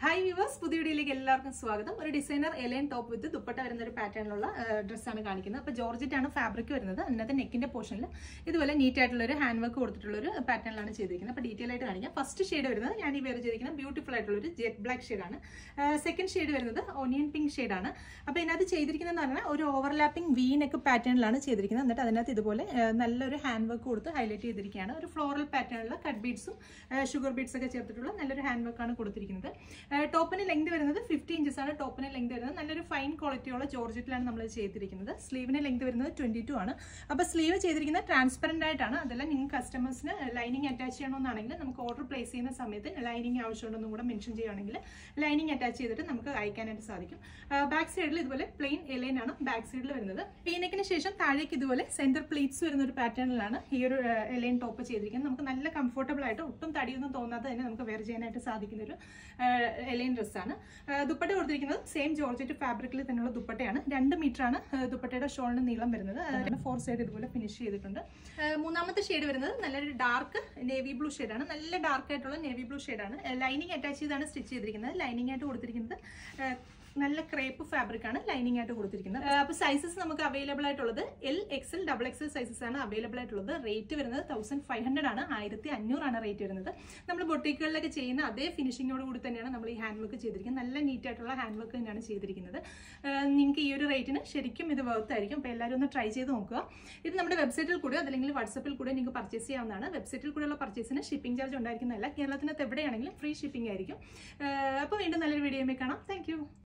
hi viewers പുതിയ വീഡിയോയിലേക്ക് എല്ലാവർക്കും സ്വാഗതം ഒരു designer A line top with dupatta വരുന്ന ഒരു പാറ്റേണിലുള്ള ഡ്രസ്സാണ് കാണിക്കുന്നത് അപ്പോൾ ജോർജറ്റ് ആണ് ഫാബ്രിക് വരുന്നത് അതിനകത്ത് നെക്കിന്റെ പോർഷനിൽ ഇതുപോലെ നീറ്റ് ആയിട്ടുള്ള ഒരു ഹാൻഡ് വർക്ക് കൊടുത്തിട്ടുള്ള ഒരു പാറ്റേണിലാണ് ചെയ്തിരിക്കുന്നത് അപ്പോൾ ഡീറ്റെയിൽ ആയിട്ട് കാണിക്കാം ഫസ്റ്റ് ഷെയ്ഡ് വരുന്നത് ഞാൻ ഈ വേറെ ചെയ്തിരിക്കുന്ന ബ്യൂട്ടിഫുൾ ആയിട്ടുള്ള ഒരു ജെറ്റ് ബ്ലാക്ക് ഷെയ്ഡാണ് സെക്കൻഡ് ഷെയ്ഡ് വരുന്നത് ഒനിയൻ പിങ്ക് ഷെയ്ഡാണ് അപ്പോൾ ഇതിനകത്ത് ചെയ്തിരിക്കുന്നതെന്ന് പറഞ്ഞാൽ ഒരു ഓവർലാപ്പിംഗ് വി നെക്ക് പാറ്റേണിലാണ് ചെയ്തിരിക്കുന്നത് എന്നിട്ട് അതിനകത്ത് ഇതുപോലെ ആ, നല്ലൊരു ഹാൻഡ് വർക്ക് കൊടുത്ത് ഹൈലൈറ്റ് ചെയ്തിരിക്കുകയാണ് ഒരു ഫ്ലോറൽ പാറ്റേണിലുള്ള കട്ട് ബീഡ്സും ഷുഗർ ബീഡ്സ് ഒക്കെ ചേർത്തിട്ടുള്ള നല്ലൊരു ഹാൻഡ് വർക്കാണ് കൊടുത്തിരിക്കുന്നത് ടോപ്പിന് ലെങ്ത് വരുന്നത് ഫിഫ്റ്റി ഇഞ്ചസ് ആണ് ടോപ്പിന് ലെങ്ത് വരുന്നത് നല്ലൊരു ഫൈൻ ക്വാളിറ്റിയുള്ള ജോർജറ്റിലാണ് നമ്മൾ ചെയ്തിരിക്കുന്നത് സ്ലീവിന് ലെങ്ത് വരുന്നത് ട്വന്റി ടു ആണ് അപ്പോൾ സ്ലീവ് ചെയ്തിരിക്കുന്നത് ട്രാൻസ്പെറന്റ് ആയിട്ടാണ് അതല്ല നിങ്ങൾക്ക് കസ്റ്റമേഴ്സിന് ലൈനിങ് അറ്റാച്ച് ചെയ്യണമെന്നാണെങ്കിൽ നമുക്ക് ഓർഡർ പ്ലേസ് ചെയ്യുന്ന സമയത്ത് ലൈനിങ് ആവശ്യമുണ്ടെന്നും കൂടെ മെൻഷൻ ചെയ്യുകയാണെങ്കിൽ ലൈനിങ് അറ്റാച്ച് ചെയ്തിട്ട് നമുക്ക് അയക്കാനായിട്ട് സാധിക്കും ബാക്ക് സൈഡിൽ ഇതുപോലെ പ്ലെയിൻ എലൈൻ ആണ് ബാക്ക് സൈഡിൽ വരുന്നത് പീനക്കിന് ശേഷം താഴേക്ക് ഇതുപോലെ സെന്റർ പ്ലേറ്റ്സ് വരുന്ന ഒരു പാറ്റേണിലാണ് ഈ ഒരു എലൈൻ ടോപ്പ് ചെയ്തിരിക്കുന്നത് നമുക്ക് നല്ല കംഫർട്ടബിൾ ആയിട്ട് ഒട്ടും തടിയൊന്നും തോന്നാതെ തന്നെ നമുക്ക് വെയർ ചെയ്യാനായിട്ട് സാധിക്കുന്ന ഒരു എലൈൻ ഡ്രസ്സാണ് ദുപ്പട്ട കൊടുത്തിരിക്കുന്നത് സെയിം ജോർജറ്റ് ഫാബ്രിക്കിൽ തന്നെയുള്ള ദുപ്പട്ടയാണ് രണ്ട് മീറ്റർ ആണ് ആ, ദുപ്പട്ടയുടെ ഷോളിന് നീളം വരുന്നത് ഫോർ സൈഡ് ഇതുപോലെ ഫിനിഷ് ചെയ്തിട്ടുണ്ട് ആ, മൂന്നാമത്തെ ഷെയ്ഡ് വരുന്നത് നല്ലൊരു ഡാർക്ക് നേവി ബ്ലൂ ഷെയ്ഡാണ് നല്ല ഡാർക്ക് ആയിട്ടുള്ള നേവി ബ്ലൂ ഷെയ്ഡാണ് ലൈനിങ് അറ്റാച്ച് ചെയ്താണ് സ്റ്റിച്ച് ചെയ്തിരിക്കുന്നത് ലൈനിങ് ആയിട്ട് കൊടുത്തിരിക്കുന്നത് ആ, നല്ല ക്രേപ്പ് ഫാബ്രിക് ആണ് ലൈനിങ് ആയിട്ട് കൊടുത്തിരിക്കുന്നത് അപ്പോൾ സൈസസ് നമുക്ക് അവൈലബിൾ ആയിട്ടുള്ളത് L XL double XL sizes ആണ് അവൈലബിൾ ആയിട്ടുള്ളത് റേറ്റ് വരുന്നത് തൗസൻഡ് ഫൈവ് ഹൺഡ്രഡ് ആണ് ആയിരത്തി അഞ്ഞൂറാണ് റേറ്റ് വരുന്നത് നമ്മൾ ബൊട്ടിക്കുകളിലൊക്കെ ചെയ്യുന്ന അതേ ഫിനിഷിങ്ങോട് കൂടി തന്നെയാണ് നമ്മൾ ഈ ഹാൻഡ് വർക്ക് ചെയ്തിരിക്കുന്നത് നല്ല നീറ്റ് ആയിട്ടുള്ള ഹാൻഡ് വർക്ക് തന്നെയാണ് ചെയ്തിരിക്കുന്നത് നിങ്ങൾക്ക് ഈ ഒരു റേറ്റിന് ശരിക്കും ഇത് വർത്ത് ആയിരിക്കും അപ്പോൾ എല്ലാവരും ഒന്ന് ട്രൈ ചെയ്ത് നോക്കുക ഇത് നമ്മുടെ വെബ്സൈറ്റിൽ കൂടെ അതല്ലെങ്കിൽ വാട്സപ്പിൽ കൂടെ നിങ്ങൾക്ക് പർച്ചേസ് ചെയ്യാവുന്നതാണ് വെബ്സൈറ്റിൽ കൂടെയുള്ള പർച്ചേസിന് ഷിപ്പിംഗ് ചാർജ് ഉണ്ടായിരിക്കുന്നതല്ല കേരളത്തിനകത്ത് എവിടെയാണെങ്കിലും ഫ്രീ ഷിപ്പിംഗ് ആയിരിക്കും അപ്പോൾ വീണ്ടും നല്ലൊരു വീഡിയോയിൽ കാണാം താങ്ക്